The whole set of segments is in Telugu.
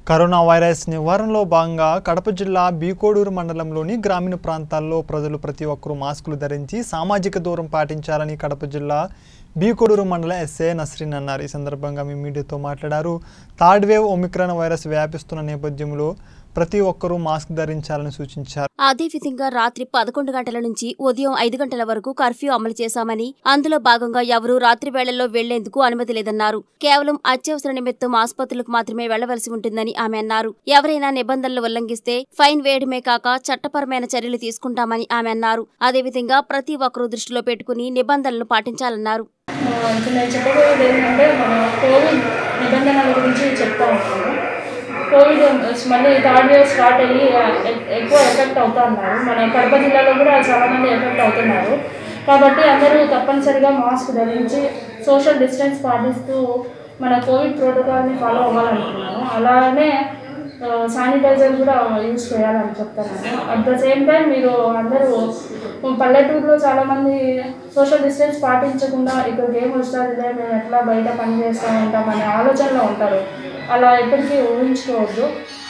కరోనా వైరస్ నివారణలో భాగంగా కడప జిల్లా బీకోడూరు మండలంలోని గ్రామీణ ప్రాంతాల్లో ప్రజలు ప్రతి ఒక్కరూ మాస్కులు ధరించి సామాజిక దూరం పాటించాలని కడప జిల్లా బీకోడూరు మండల ఎస్ఏ నస్రీన్ అన్నారు ఈ సందర్భంగా మీ మీడియాతో మాట్లాడారు థర్డ్ వేవ్ ఒమిక్రాన్ వైరస్ వ్యాపిస్తున్న నేపథ్యంలో ప్రతి ఒక్కరూ మాస్క్ ధరించాలని సూచించారు అదేవిధంగా రాత్రి పదకొండు గంటల నుంచి ఉదయం ఐదు గంటల వరకు కర్ఫ్యూ అమలు చేశామని అందులో భాగంగా ఎవరూ రాత్రి వేళల్లో వెళ్లేందుకు అనుమతి లేదన్నారు కేవలం అత్యవసర నిమిత్తం ఆసుపత్రులకు మాత్రమే వెళ్లవలసి ఉంటుందని ఆమె అన్నారు ఎవరైనా నిబంధనలు ఉల్లంఘిస్తే ఫైన్ వేయడమే కాక చట్టపరమైన చర్యలు తీసుకుంటామని ఆమె అన్నారు అదేవిధంగా ప్రతి ఒక్కరూ దృష్టిలో పెట్టుకుని నిబంధనలు పాటించాలన్నారు ఆ, ఇప్పుడు నేను చెప్పబోయేది ఏంటంటే మన కోవిడ్ నిబంధనల గురించి చెప్తా ఉంటాను కోవిడ్ మళ్ళీ థర్డ్ వేవ్ స్టార్ట్ అయ్యి ఆ, ఎ- ఎక్కువ ఎఫెక్ట్ అవుతా ఉన్నారు మన కడప జిల్లాలో కూడా చాలా మంది ఎఫెక్ట్ అవుతున్నారు కాబట్టి అందరూ తప్పనిసరిగా మాస్క్ ధరించి సోషల్ డిస్టెన్స్ పాటిస్తూ మన కోవిడ్ ప్రోటోకాల్ని ఫాలో అవ్వాలనుకున్నాను అలానే శానిటైజర్ కూడా యూజ్ చేయాలని చెప్తాను అట్ ద సేమ్ టైం మీరు అందరూ పల్లెటూరులో చాలామంది సోషల్ డిస్టెన్స్ పాటించకుండా ఇక్కడికి ఏం వస్తుందిలే మేము ఎట్లా బయట పని చేస్తూ ఉంటాం అనే ఆలోచనలో ఉంటారు అలా ఎప్పటికీ ఊహించుకోవద్దు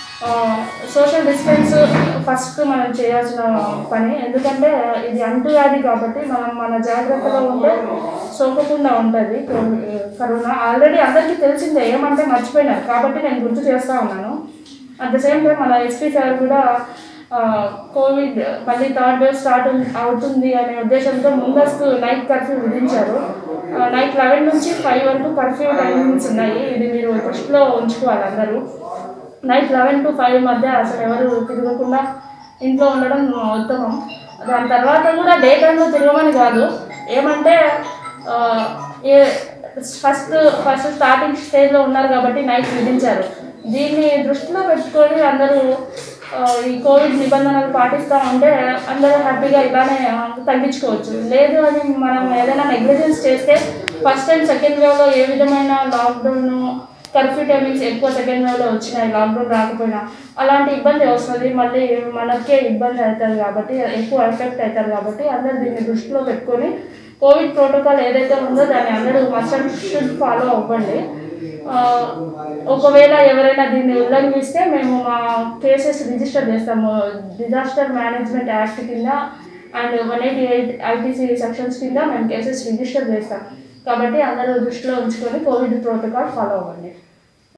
సోషల్ డిస్టెన్స్ ఫస్ట్ మనం చేయాల్సిన పని ఎందుకంటే ఇది అంటువ్యాధి కాబట్టి మనం మన జాగ్రత్తలో ఉంటే సోకకుండా ఉంటుంది కరోనా ఆల్రెడీ అందరికీ తెలిసిందే ఏమంటే మర్చిపోయినారు కాబట్టి నేను గుర్తు చేస్తూ ఉన్నాను అట్ ద సేమ్ టైం మన ఎస్పీ సార్ కూడా ఆ, కోవిడ్ మళ్ళీ థర్డ్ వేవ్ స్టార్ట్ అవుతుంది అనే ఉద్దేశంతో ముందస్తు నైట్ కర్ఫ్యూ విధించారు ఆ, నైట్ లెవెన్ నుంచి ఫైవ్ వరకు కర్ఫ్యూ టైమింగ్స్ ఉన్నాయి ఇది మీరు దృష్టిలో ఉంచుకోవాలి అందరూ నైట్ లెవెన్ టు ఫైవ్ మధ్య అసలు ఎవరు తిరగకుండా ఇంట్లో ఉండడం ఉత్తమం దాని తర్వాత కూడా డే టైంలో తిరగమని కాదు ఏమంటే ఆ, ఏ ఫస్ట్ ఫస్ట్ స్టార్టింగ్ స్టేజ్లో ఉన్నారు కాబట్టి నైట్ విధించారు దీన్ని దృష్టిలో పెట్టుకొని అందరూ ఆ, ఈ కోవిడ్ నిబంధనలు పాటిస్తూ ఉంటే అందరూ హ్యాపీగా ఇలానే ఆ, తగ్గించుకోవచ్చు లేదు అని మనం ఏదైనా నెగ్లిజెన్స్ చేస్తే ఫస్ట్ అండ్ సెకండ్ వేవ్లో ఏ విధమైన లాక్డౌన్ కర్ఫ్యూ టైమింగ్స్ ఎక్కువ సెకండ్ వేవ్లో వచ్చినాయి లాక్డౌన్ రాకపోయినా అలాంటి ఇబ్బంది వస్తుంది మళ్ళీ మనకే ఇబ్బంది అవుతుంది కాబట్టి ఎక్కువ ఎఫెక్ట్ అవుతుంది కాబట్టి అందరూ దీన్ని దృష్టిలో పెట్టుకొని కోవిడ్ ప్రోటోకాల్ ఏదైతే ఉందో దాన్ని అందరూ మస్ట్ అండ్ షుడ్ ఫాలో అవ్వండి ఆ, ఒకవేళ ఎవరైనా దీన్ని ఉల్లంఘిస్తే మేము మా కేసెస్ రిజిస్టర్ చేస్తాము డిజాస్టర్ మేనేజ్మెంట్ యాక్ట్ కింద and one eighty eight ITC sections కింద మేము కేసెస్ రిజిస్టర్ చేస్తాం కాబట్టి అందరూ దృష్టిలో ఉంచుకొని కోవిడ్ ప్రోటోకాల్ ఫాలో అవ్వండి